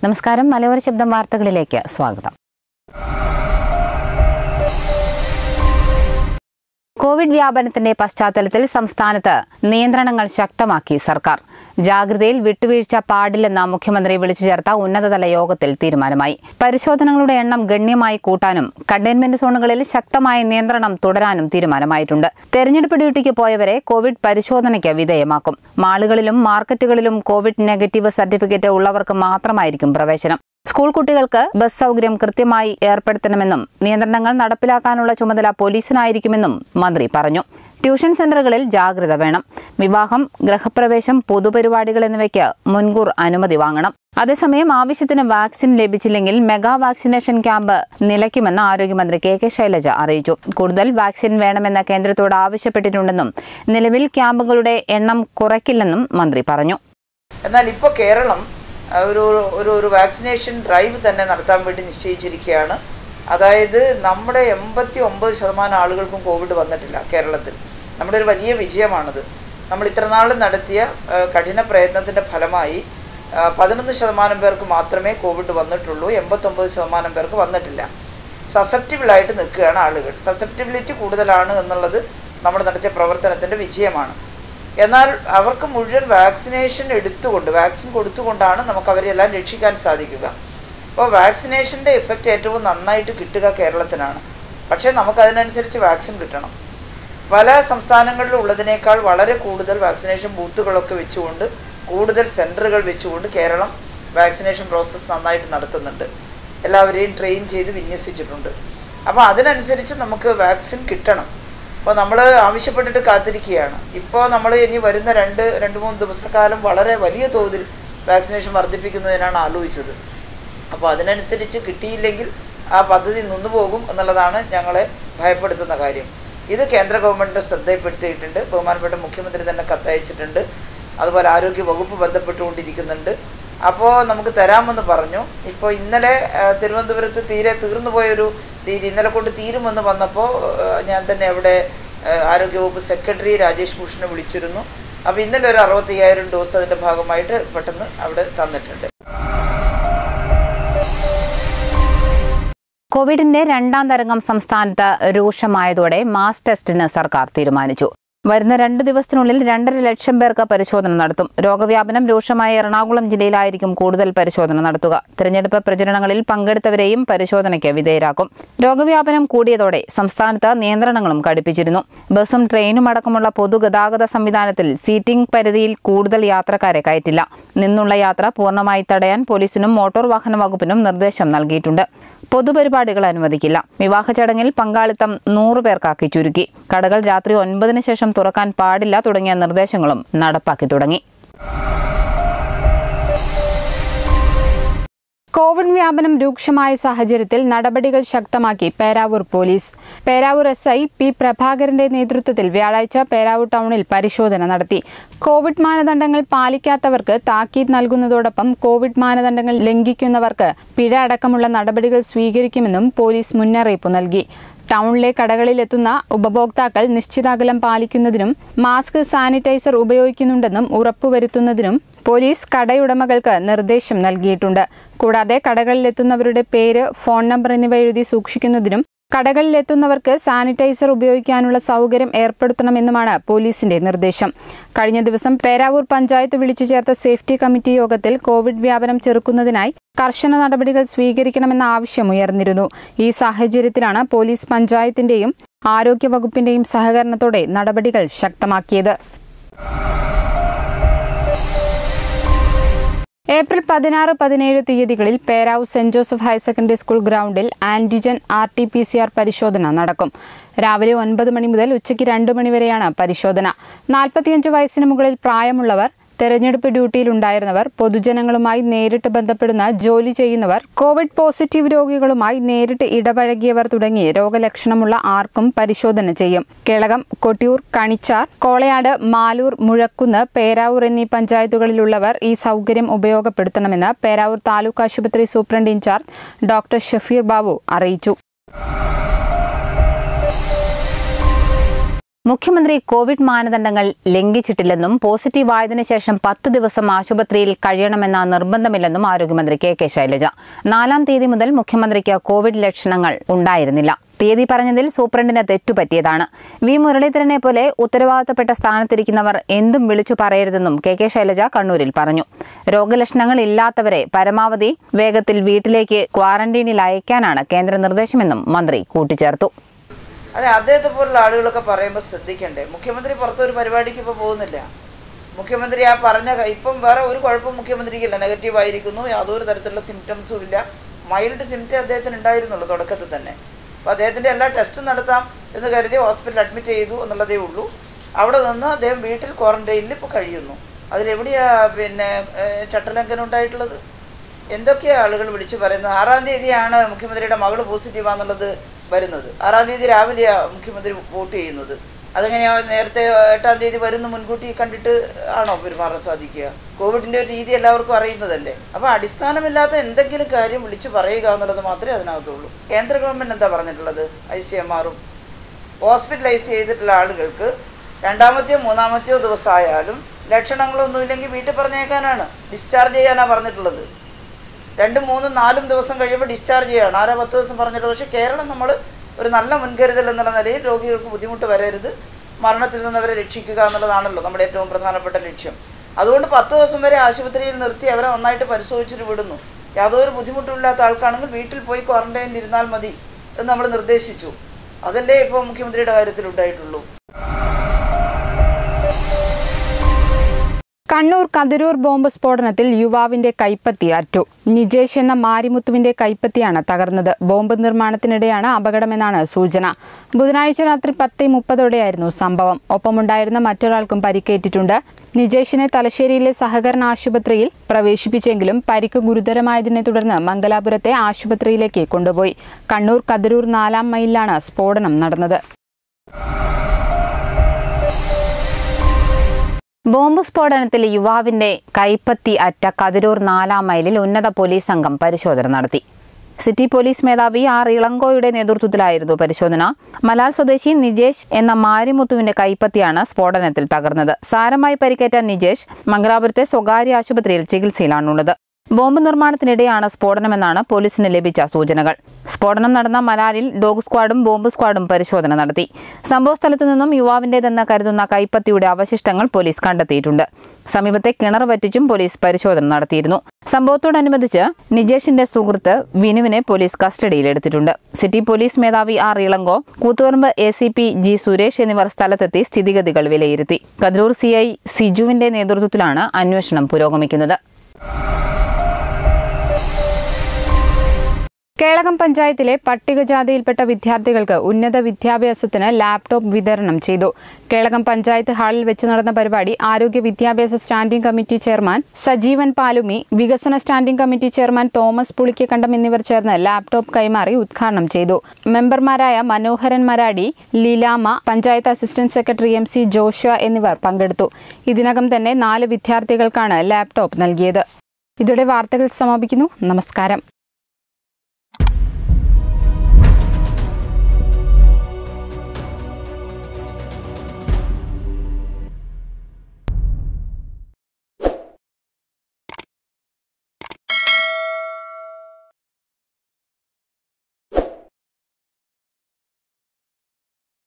നമസ്കാരം മലയോര ശബ്ദം വാർത്തകളിലേക്ക് സ്വാഗതം കോവിഡ് വ്യാപനത്തിന്റെ പശ്ചാത്തലത്തിൽ സംസ്ഥാനത്ത് നിയന്ത്രണങ്ങൾ ശക്തമാക്കി സർക്കാർ ജാഗ്രതയിൽ വിട്ടുവീഴ്ച പാടില്ലെന്ന മുഖ്യമന്ത്രി വിളിച്ചു ചേർത്ത ഉന്നതതല യോഗത്തിൽ തീരുമാനമായി പരിശോധനകളുടെ എണ്ണം ഗണ്യമായി കൂട്ടാനും കണ്ടെയ്ൻമെന്റ് സോണുകളിൽ ശക്തമായ നിയന്ത്രണം തുടരാനും തീരുമാനമായിട്ടുണ്ട് തെരഞ്ഞെടുപ്പ് ഡ്യൂട്ടിക്ക് പോയവരെ കോവിഡ് പരിശോധനയ്ക്ക് വിധേയമാക്കും മാളുകളിലും മാർക്കറ്റുകളിലും കോവിഡ് നെഗറ്റീവ് സർട്ടിഫിക്കറ്റ് ഉള്ളവർക്ക് മാത്രമായിരിക്കും പ്രവേശനം സ്കൂൾ കുട്ടികൾക്ക് ബസ് സൗകര്യം കൃത്യമായി ഏർപ്പെടുത്തണമെന്നും നിയന്ത്രണങ്ങൾ നടപ്പിലാക്കാനുള്ള ചുമതല പോലീസിനായിരിക്കുമെന്നും മന്ത്രി പറഞ്ഞു ട്യൂഷൻ സെന്ററുകളിൽ ജാഗ്രത വേണം വിവാഹം ഗൃഹപ്രവേശം പൊതുപരിപാടികൾ എന്നിവയ്ക്ക് മുൻകൂർ അനുമതി വാങ്ങണം അതേസമയം ആവശ്യത്തിന് വാക്സിൻ ലഭിച്ചില്ലെങ്കിൽ മെഗാ വാക്സിനേഷൻ ക്യാമ്പ് നിലയ്ക്കുമെന്ന് ആരോഗ്യമന്ത്രി കെ കെ ശൈലജ അറിയിച്ചു കൂടുതൽ വാക്സിൻ വേണമെന്ന കേന്ദ്രത്തോട് ആവശ്യപ്പെട്ടിട്ടുണ്ടെന്നും നിലവിൽ ക്യാമ്പുകളുടെ എണ്ണം കുറയ്ക്കില്ലെന്നും മന്ത്രി പറഞ്ഞു എന്നാൽ ഇപ്പോൾ കേരളം ആ, ഒരു ഒരു ഒരു വാക്സിനേഷൻ ഡ്രൈവ് തന്നെ നടത്താൻ വേണ്ടി നിശ്ചയിച്ചിരിക്കുകയാണ് അതായത് നമ്മുടെ എൺപത്തി ഒമ്പത് ശതമാനം ആളുകൾക്കും കോവിഡ് വന്നിട്ടില്ല കേരളത്തിൽ നമ്മുടെ ഒരു വലിയ വിജയമാണത് നമ്മൾ ഇത്രനാൾ നടത്തിയ ആ, കഠിന പ്രയത്നത്തിൻ്റെ ഫലമായി ആ, പതിനൊന്ന് ശതമാനം പേർക്ക് മാത്രമേ കോവിഡ് വന്നിട്ടുള്ളൂ എൺപത്തൊമ്പത് ശതമാനം പേർക്ക് വന്നിട്ടില്ല സസെപ്റ്റിബിളായിട്ട് നിൽക്കുകയാണ് ആളുകൾ സസെപ്റ്റിബിലിറ്റി കൂടുതലാണ് എന്നുള്ളത് നമ്മൾ നടത്തിയ പ്രവർത്തനത്തിൻ്റെ വിജയമാണ് എന്നാൽ അവർക്ക് മുഴുവൻ വാക്സിനേഷൻ എടുത്തുകൊണ്ട് വാക്സിൻ കൊടുത്തുകൊണ്ടാണ് നമുക്ക് അവരെല്ലാം രക്ഷിക്കാൻ സാധിക്കുക അപ്പോൾ വാക്സിനേഷൻ്റെ എഫക്റ്റ് ഏറ്റവും നന്നായിട്ട് കിട്ടുക കേരളത്തിനാണ് പക്ഷേ നമുക്കതിനനുസരിച്ച് വാക്സിൻ കിട്ടണം പല സംസ്ഥാനങ്ങളിലും ഉള്ളതിനേക്കാൾ വളരെ കൂടുതൽ വാക്സിനേഷൻ ബൂത്തുകളൊക്കെ വെച്ചുകൊണ്ട് കൂടുതൽ സെൻറ്ററുകൾ വെച്ചുകൊണ്ട് കേരളം വാക്സിനേഷൻ പ്രോസസ്സ് നന്നായിട്ട് നടത്തുന്നുണ്ട് എല്ലാവരെയും ട്രെയിൻ ചെയ്ത് വിന്യസിച്ചിട്ടുണ്ട് അപ്പോൾ അതിനനുസരിച്ച് നമുക്ക് വാക്സിൻ കിട്ടണം അപ്പോൾ നമ്മൾ ആവശ്യപ്പെട്ടിട്ട് കാത്തിരിക്കുകയാണ് ഇപ്പോൾ നമ്മൾ ഇനി വരുന്ന രണ്ട് രണ്ട് മൂന്ന് ദിവസക്കാലം വളരെ വലിയ തോതിൽ വാക്സിനേഷൻ വർദ്ധിപ്പിക്കുന്നതിനാണ് ആലോചിച്ചത് അപ്പോൾ അതിനനുസരിച്ച് കിട്ടിയില്ലെങ്കിൽ ആ പദ്ധതി നിന്നുപോകും എന്നുള്ളതാണ് ഞങ്ങളെ ഭയപ്പെടുത്തുന്ന കാര്യം ഇത് കേന്ദ്ര ഗവൺമെൻറ് ശ്രദ്ധയിൽപ്പെടുത്തിയിട്ടുണ്ട് ബഹുമാനപ്പെട്ട മുഖ്യമന്ത്രി തന്നെ കത്തയച്ചിട്ടുണ്ട് അതുപോലെ ആരോഗ്യ വകുപ്പ് ബന്ധപ്പെട്ടുകൊണ്ടിരിക്കുന്നുണ്ട് അപ്പോൾ നമുക്ക് തരാമെന്ന് പറഞ്ഞു ഇപ്പോൾ ഇന്നലെ ആ, തിരുവനന്തപുരത്ത് തീരെ തീർന്നു പോയൊരു രീതി ഇന്നലെ കൊണ്ട് തീരുമെന്ന് വന്നപ്പോൾ ആ, ഞാൻ തന്നെ അവിടെ ആ, ആരോഗ്യവകുപ്പ് സെക്രട്ടറി രാജേഷ് ഭൂഷണെ വിളിച്ചിരുന്നു അപ്പോൾ ഇന്നലെ ഒരു അറുപത്തയ്യായിരം ഡോസ് അതിൻ്റെ ഭാഗമായിട്ട് പെട്ടെന്ന് അവിടെ തന്നിട്ടുണ്ട് കോവിഡിന്റെ രണ്ടാം തരംഗം സംസ്ഥാനത്ത് രൂക്ഷമായതോടെ മാസ് ടെസ്റ്റിന് സർക്കാർ തീരുമാനിച്ചു വരുന്ന രണ്ട് ദിവസത്തിനുള്ളിൽ രണ്ടര ലക്ഷം പേർക്ക് പരിശോധന നടത്തും രോഗവ്യാപനം രൂക്ഷമായ എറണാകുളം ജില്ലയിലായിരിക്കും കൂടുതൽ പരിശോധന നടത്തുക തിരഞ്ഞെടുപ്പ് പ്രചരണങ്ങളിൽ പങ്കെടുത്തവരെയും പരിശോധനയ്ക്ക് വിധേയരാക്കും രോഗവ്യാപനം കൂടിയതോടെ സംസ്ഥാനത്ത് നിയന്ത്രണങ്ങളും കടുപ്പിച്ചിരുന്നു ബസും ട്രെയിനും അടക്കമുള്ള പൊതുഗതാഗത സംവിധാനത്തിൽ സീറ്റിംഗ് പരിധിയിൽ കൂടുതൽ യാത്രക്കാരെ കയറ്റില്ല നിന്നുള്ള യാത്ര പൂർണ്ണമായി തടയാൻ പോലീസിനും മോട്ടോർ വാഹന വകുപ്പിനും നിർദ്ദേശം നൽകിയിട്ടുണ്ട് പൊതുപരിപാടികൾ അനുവദിക്കില്ല വിവാഹ ചടങ്ങിൽ പങ്കാളിത്തം നൂറ് പേർക്കാക്കി ചുരുക്കി കടകൾ രാത്രി ഒൻപതിന് ശേഷം തുറക്കാൻ പാടില്ല തുടങ്ങിയ നിർദ്ദേശങ്ങളും നടപ്പാക്കി തുടങ്ങി കോവിഡ് വ്യാപനം രൂക്ഷമായ സാഹചര്യത്തിൽ നടപടികൾ ശക്തമാക്കി Peravoor police Peravoor S I P പ്രഭാകരന്റെ നേതൃത്വത്തിൽ വ്യാഴാഴ്ച പേരാവൂർ ടൗണിൽ പരിശോധന നടത്തി കോവിഡ് മാനദണ്ഡങ്ങൾ പാലിക്കാത്തവർക്ക് താക്കീത് നൽകുന്നതോടൊപ്പം കോവിഡ് മാനദണ്ഡങ്ങൾ ലംഘിക്കുന്നവർക്ക് പിഴ അടക്കമുള്ള നടപടികൾ സ്വീകരിക്കുമെന്നും പോലീസ് മുന്നറിയിപ്പ് നൽകി ടൗണിലെ കടകളിലെത്തുന്ന ഉപഭോക്താക്കൾ നിശ്ചിത അകലം പാലിക്കുന്നതിനും മാസ്ക് സാനിറ്റൈസർ ഉപയോഗിക്കുന്നുണ്ടെന്നും ഉറപ്പുവരുത്തുന്നതിനും പോലീസ് കടയുടമകൾക്ക് നിർദ്ദേശം നൽകിയിട്ടുണ്ട് കൂടാതെ കടകളിലെത്തുന്നവരുടെ പേര് ഫോൺ നമ്പർ എന്നിവ എഴുതി സൂക്ഷിക്കുന്നതിനും കടകളിലെത്തുന്നവർക്ക് സാനിറ്റൈസർ ഉപയോഗിക്കാനുള്ള സൗകര്യം ഏർപ്പെടുത്തണമെന്നുമാണ് പോലീസിന്റെ നിർദ്ദേശം കഴിഞ്ഞ ദിവസം പേരാവൂർ പഞ്ചായത്ത് വിളിച്ചു ചേർത്ത സേഫ്റ്റി കമ്മിറ്റി യോഗത്തിൽ കോവിഡ് വ്യാപനം ചെറുക്കുന്നതിനായി കർശന നടപടികൾ സ്വീകരിക്കണമെന്ന ആവശ്യമുയർന്നിരുന്നു ഈ സാഹചര്യത്തിലാണ് പോലീസ് പഞ്ചായത്തിന്റെയും ആരോഗ്യവകുപ്പിന്റെയും സഹകരണത്തോടെ നടപടികൾ ശക്തമാക്കിയത് ഏപ്രിൽ പതിനാറ് പതിനേഴ് തീയതികളിൽ Peravoor saint Joseph higher secondary school ഗ്രൗണ്ടിൽ antigen R T P C R പരിശോധന നടക്കും രാവിലെ ഒൻപത് മണി മുതൽ ഉച്ചയ്ക്ക് രണ്ട് മണി വരെയാണ് പരിശോധന നാൽപ്പത്തിയഞ്ച് വയസ്സിന് മുകളിൽ പ്രായമുള്ളവർ തെരഞ്ഞെടുപ്പ് ഡ്യൂട്ടിയിലുണ്ടായിരുന്നവർ പൊതുജനങ്ങളുമായി നേരിട്ട് ബന്ധപ്പെടുന്ന ജോലി ചെയ്യുന്നവർ കോവിഡ് പോസിറ്റീവ് രോഗികളുമായി നേരിട്ട് ഇടപഴകിയവർ തുടങ്ങി രോഗലക്ഷണമുള്ള ആർക്കും പരിശോധന ചെയ്യും കേളകം കൊട്ടിയൂർ കണിച്ചാർ കോളയാട് മാലൂർ മുഴക്കുന്ന് പേരാവൂർ എന്നീ പഞ്ചായത്തുകളിലുള്ളവർ ഈ സൗകര്യം ഉപയോഗപ്പെടുത്തണമെന്ന് പേരാവൂർ താലൂക്ക് ആശുപത്രി superintendent in charge doctor Shafeer Babu അറിയിച്ചു മുഖ്യമന്ത്രി കോവിഡ് മാനദണ്ഡങ്ങൾ ലംഘിച്ചിട്ടില്ലെന്നും പോസിറ്റീവ് ആയതിനു ശേഷം പത്ത് ദിവസം ആശുപത്രിയിൽ കഴിയണമെന്ന നിർബന്ധമില്ലെന്നും ആരോഗ്യമന്ത്രി കെ കെ ശൈലജ നാലാം തീയതി മുതൽ മുഖ്യമന്ത്രിക്ക് കോവിഡ് ലക്ഷണങ്ങൾ ഉണ്ടായിരുന്നില്ല തീയതി പറഞ്ഞതിൽ സൂപ്രണ്ടിന് തെറ്റുപറ്റിയതാണ് വി മുരളീധരനെ പോലെ ഉത്തരവാദിത്തപ്പെട്ട സ്ഥാനത്തിരിക്കുന്നവർ എന്തും വിളിച്ചു പറയരുതെന്നും കെ കെ ശൈലജ കണ്ണൂരിൽ പറഞ്ഞു രോഗലക്ഷണങ്ങൾ ഇല്ലാത്തവരെ പരമാവധി വേഗത്തിൽ വീട്ടിലേക്ക് ക്വാറന്റീനിൽ അയക്കാനാണ് കേന്ദ്ര നിർദ്ദേശമെന്നും മന്ത്രി കൂട്ടിച്ചേർത്തു അതെ അദ്ദേഹത്തെ പോലുള്ള ആളുകളൊക്കെ പറയുമ്പോൾ ശ്രദ്ധിക്കണ്ടേ മുഖ്യമന്ത്രി പുറത്തൊരു പരിപാടിക്ക് ഇപ്പോൾ പോകുന്നില്ല മുഖ്യമന്ത്രി ആ പറഞ്ഞ ക- ഇപ്പം വേറെ ഒരു കുഴപ്പം മുഖ്യമന്ത്രിക്കില്ല നെഗറ്റീവ് ആയിരിക്കുന്നു യാതൊരു തരത്തിലുള്ള സിംറ്റംസും ഇല്ല മൈൽഡ് സിംറ്റം അദ്ദേഹത്തിന് ഉണ്ടായിരുന്നുള്ളൂ തുടക്കത്തിൽ തന്നെ അപ്പോൾ അദ്ദേഹത്തിൻ്റെ എല്ലാ ടെസ്റ്റും നടത്താം എന്ന് കരുതി ഹോസ്പിറ്റലിൽ അഡ്മിറ്റ് ചെയ്തു എന്നുള്ളതേ ഉള്ളൂ അവിടെ നിന്ന് അദ്ദേഹം വീട്ടിൽ ക്വാറന്റൈനിൽ ഇപ്പോൾ കഴിയുന്നു അതിലെവിടെയാ പിന്നെ ഏഹ്, ചട്ടലംഘനം ഉണ്ടായിട്ടുള്ളത് എന്തൊക്കെയാ ആളുകൾ വിളിച്ചു പറയുന്നത് ആറാം തീയതിയാണ് മുഖ്യമന്ത്രിയുടെ മകള് പോസിറ്റീവാന്നുള്ളത് വരുന്നത് ആറാം തീയതി രാവിലെയാണ് മുഖ്യമന്ത്രി വോട്ട് ചെയ്യുന്നത് അതെങ്ങനെയാ നേരത്തെ എട്ടാം തീയതി വരുന്ന മുൻകൂട്ടി കണ്ടിട്ട് ആണോ പെരുമാറാൻ സാധിക്കുക കോവിഡിന്റെ ഒരു രീതി എല്ലാവർക്കും അറിയുന്നതല്ലേ അപ്പൊ അടിസ്ഥാനമില്ലാത്ത എന്തെങ്കിലും കാര്യം വിളിച്ചു പറയുക എന്നുള്ളത് മാത്രമേ അതിനകത്തുള്ളൂ കേന്ദ്ര ഗവൺമെന്റ് എന്താ പറഞ്ഞിട്ടുള്ളത് ഐ സി എം ആറും ഹോസ്പിറ്റലൈസ് ചെയ്തിട്ടുള്ള ആളുകൾക്ക് രണ്ടാമത്തെയോ മൂന്നാമത്തെയോ ദിവസമായാലും ലക്ഷണങ്ങളൊന്നുമില്ലെങ്കിൽ വീട്ടിൽ പറഞ്ഞേക്കാനാണ് ഡിസ്ചാർജ് ചെയ്യാനാണ് പറഞ്ഞിട്ടുള്ളത് രണ്ടും മൂന്നും നാലും ദിവസം കഴിയുമ്പോൾ ഡിസ്ചാർജ് ചെയ്യണം ആരോ പത്ത് ദിവസം പറഞ്ഞിട്ടുള്ളത് പക്ഷേ കേരളം നമ്മൾ ഒരു നല്ല മുൻകരുതൽ എന്നുള്ള നിലയിൽ രോഗികൾക്ക് ബുദ്ധിമുട്ട് വരരുത് മരണത്തിൽ നിന്ന് അവരെ രക്ഷിക്കുക എന്നുള്ളതാണല്ലോ നമ്മുടെ ഏറ്റവും പ്രധാനപ്പെട്ട ലക്ഷ്യം അതുകൊണ്ട് പത്ത് ദിവസം വരെ ആശുപത്രിയിൽ നിർത്തി അവരെ നന്നായിട്ട് പരിശോധിച്ചിട്ട് വിടുന്നു യാതൊരു ബുദ്ധിമുട്ടുമില്ലാത്ത ആൾക്കാണെങ്കിൽ വീട്ടിൽ പോയി ക്വാറന്റൈനിൽ ഇരുന്നാൽ മതി എന്ന് നമ്മൾ നിർദ്ദേശിച്ചു അതല്ലേ ഇപ്പോൾ മുഖ്യമന്ത്രിയുടെ കാര്യത്തിൽ ഉണ്ടായിട്ടുള്ളൂ കണ്ണൂർ കതിരൂർ ബോംബ് സ്ഫോടനത്തിൽ യുവാവിന്റെ കൈപ്പത്തി അറ്റു നിജേഷ് എന്ന മാരിമുത്തുവിന്റെ കൈപ്പത്തിയാണ് തകർന്നത് ബോംബ് നിർമ്മാണത്തിനിടെയാണ് അപകടമെന്നാണ് സൂചന ബുധനാഴ്ച രാത്രി പത്ത് മുപ്പതോടെയായിരുന്നു സംഭവം ഒപ്പമുണ്ടായിരുന്ന മറ്റൊരാൾക്കും പരിക്കേറ്റിട്ടുണ്ട് നിജേഷിനെ തലശ്ശേരിയിലെ സഹകരണ ആശുപത്രിയിൽ പ്രവേശിപ്പിച്ചെങ്കിലും പരിക്ക് ഗുരുതരമായതിനെ തുടർന്ന് മംഗലാപുരത്തെ ആശുപത്രിയിലേക്ക് കൊണ്ടുപോയി കണ്ണൂർ കതിരൂർ നാലാം മൈലിലാണ് സ്ഫോടനം നടന്നത് ബോംബ് സ്ഫോടനത്തിൽ യുവാവിന്റെ കൈപ്പത്തി അറ്റ കതിരൂർ നാലാം മൈലിൽ ഉന്നത പോലീസ് സംഘം പരിശോധന നടത്തി സിറ്റി പോലീസ് മേധാവി ആർ ഇളങ്കോയുടെ നേതൃത്വത്തിലായിരുന്നു പരിശോധന മലാൽ സ്വദേശി നിജേഷ് എന്ന മാരിമുത്തുവിന്റെ കൈപ്പത്തിയാണ് സ്ഫോടനത്തിൽ തകർന്നത് സാരമായി പരിക്കേറ്റ നിജേഷ് മംഗലാപുരത്തെ സ്വകാര്യ ആശുപത്രിയിൽ ചികിത്സയിലാണുള്ളത് ബോംബ് നിർമ്മാണത്തിനിടെയാണ് സ്ഫോടനമെന്നാണ് പോലീസിന് ലഭിച്ച സൂചനകൾ സ്ഫോടനം നടന്ന മലാലിൽ ഡോഗ് സ്ക്വാഡും ബോംബ് സ്ക്വാഡും പരിശോധന നടത്തി സംഭവസ്ഥലത്തു നിന്നും യുവാവിന്റേതെന്ന് കരുതുന്ന കൈപ്പത്തിയുടെ അവശിഷ്ടങ്ങൾ പോലീസ് കണ്ടെത്തിയിട്ടുണ്ട് സമീപത്തെ കിണർ വറ്റിച്ചും പോലീസ് പരിശോധന നടത്തിയിരുന്നു സംഭവത്തോടനുബന്ധിച്ച് നിജേഷിന്റെ സുഹൃത്ത് വിനുവിനെ പോലീസ് കസ്റ്റഡിയിലെടുത്തിട്ടുണ്ട് സിറ്റി പോലീസ് മേധാവി R Ilango Koothuparamba A C P G Suresh എന്നിവർ സ്ഥലത്തെത്തി സ്ഥിതിഗതികൾ വിലയിരുത്തി കതിരൂർ സി ഐ സിജുവിന്റെ നേതൃത്വത്തിലാണ് അന്വേഷണം പുരോഗമിക്കുന്നത് കേളകം പഞ്ചായത്തിലെ പട്ടികജാതിയിൽപ്പെട്ട വിദ്യാർത്ഥികൾക്ക് ഉന്നത വിദ്യാഭ്യാസത്തിന് ലാപ്ടോപ്പ് വിതരണം ചെയ്തു കേളകം പഞ്ചായത്ത് ഹാളിൽ വെച്ച് നടന്ന പരിപാടി ആരോഗ്യ വിദ്യാഭ്യാസ standing committee chairman Sajeevan Palumi വികസന standing committee chairman Thomas Pulikkakandam എന്നിവർ ചേർന്ന് ലാപ്ടോപ്പ് കൈമാറി ഉദ്ഘാടനം ചെയ്തു മെമ്പർമാരായ Manoharan Maradi Leelama panchayat assistant secretary M C Josha എന്നിവർ പങ്കെടുത്തു ഇതിനകം തന്നെ നാല് വിദ്യാർത്ഥികൾക്കാണ് ലാപ്ടോപ്പ് നൽകിയത് ഇതോടെ വാർത്തകൾ സമാപിക്കുന്നു നമസ്കാരം